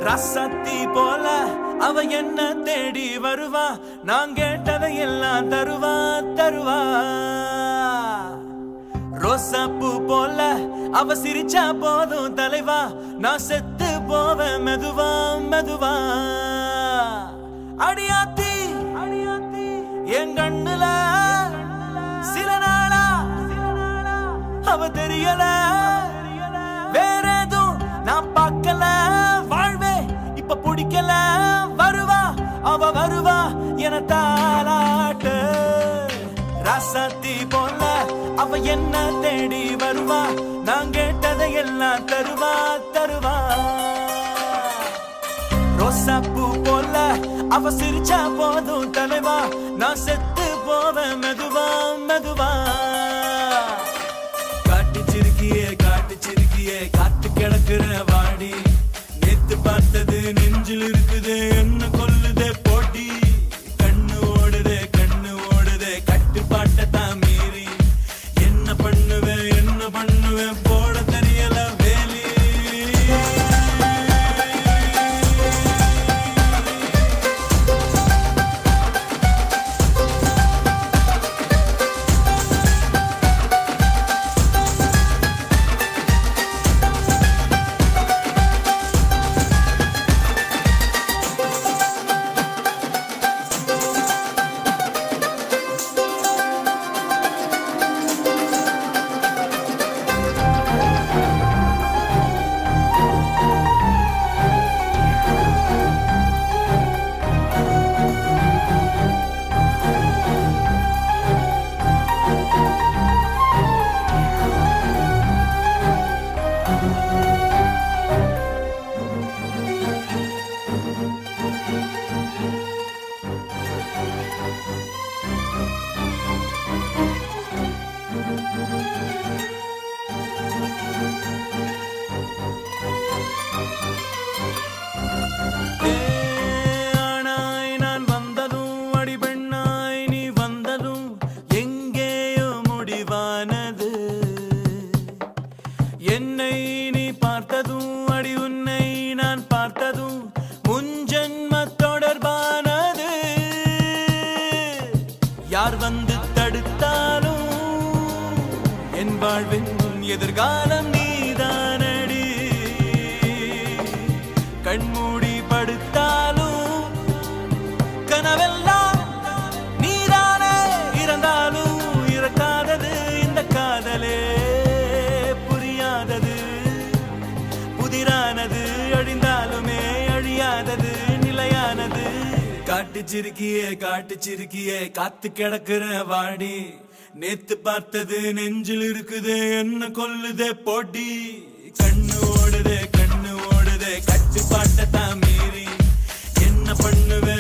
ரசத்தி போல அவ என்ன தேடி வருவா நான் கேட்டதை எல்லாம் தருவா தருவா ரோசாப்பூ போல அவ சிரிச்சா போதும் தலைவா நான் செத்து போவேன் மெதுவா மெதுவா அடியாத்தி அடியாத்தி என் கண்ணுல சில நாளா அவ தெரியல வேற எதுவும் நான் பார்க்கல வாழ்வே இப்ப பிடிக்கல வருவா அவ வருவா என தாளாட்டு ராசாத்தி போல அவ என்ன தேடி வருவா நான் கேட்டதை எல்லாம் தருவா தருவா ரோசாப்பூ போல அவ சிரிச்சா போதும் தலைவா நான் செத்து போவேன் மெதுவா மெதுவா காட்டு சிறுக்கியே காட்டு சிறுக்கியே காத்து கிடக்குற வாடி நேத்து பார்த்தது நெஞ்சில் இருக்குது என்ன கொல்லுதே போட்டி கண்ணு ஓடுதே கண்ணு ஓடுதே கட்டுப்பாட்டை தான் மீறி என்ன பண்ணுவேன் என்ன பண்ணுவேன் போட தெரியல வேலி ஆனாய் நான் வந்ததும் அடிபெண்ணாய் நீ வந்ததும் எங்கேயோ முடிவானது என்னை நீ பார்த்ததும் அடி உன்னை நான் பார்த்ததும் முன்ஜென்ம தொடர்பானது யார் வந்து தடுத்தாலும் என் வாழ்வின் எதிர்காலம் நீதானடி கண்மூடி படுத்தாலும் கனவெல்லாம் நீதானே இறந்தாலும் இறக்காதது இந்த காதலே புரியாதது புதிரானது அழிந்தாலுமே அழியாதது நிலையானது காட்டு சிறுக்கியே காட்டு சிறுக்கியே காத்து கிடக்குற வாடி நேத்து பார்த்தது நெஞ்சில் இருக்குது என்ன கொல்லுதே போட்டி கண்ணு ஓடுதே கண்ணு ஓடுதே கட்டுப்பாட்டை தான் மீறி என்ன பண்ணுவே